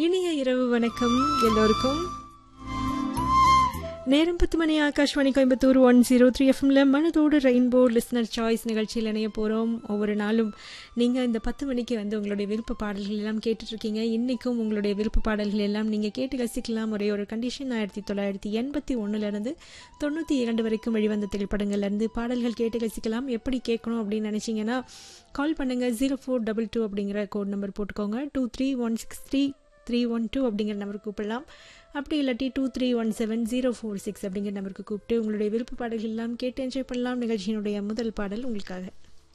இனிய இரவு வணக்கம் எல்லோருக்கும் நேரம் பத்து மணி Akashvani Coimbatore one zero three எஃப்எம்ல மனதோடு ரெயின்போ லிஸ்னர் சாய்ஸ் நிகழ்ச்சியில் இணைய போகிறோம் ஒவ்வொரு நாளும் நீங்கள் இந்த பத்து மணிக்கு வந்து உங்களுடைய விருப்ப பாடல்கள் எல்லாம் கேட்டுட்ருக்கீங்க இன்றைக்கும் உங்களுடைய விருப்ப பாடல்கள் எல்லாம் நீங்கள் கேட்டு ரசிக்கலாம் ஒரே ஒரு கண்டிஷன் ஆயிரத்தி தொள்ளாயிரத்தி எண்பத்தி ஒன்றுலேருந்து தொண்ணூற்றி இரண்டு வரைக்கும் வெளிவந்த திரைப்படங்கள்லேருந்து பாடல்கள் கேட்டு ரசிக்கலாம் எப்படி கேட்கணும் அப்படின்னு நினச்சிங்கன்னா கால் பண்ணுங்கள் ஜீரோ ஃபோர் டபுள் டூ அப்படிங்கிற கோட் நம்பர் போட்டுக்கோங்க two three one six three three one two அப்படிங்கிற நம்பருக்கு கூப்பிடலாம் அப்படி இல்லாட்டி two three one seven zero four six அப்படிங்கிற நம்பருக்கு கூப்பிட்டு உங்களுடைய விருப்ப பாடல்கள் எல்லாம் கேட்டு என்ஜாய் பண்ணலாம் நிகழ்ச்சியினுடைய முதல் பாடல் உங்களுக்காக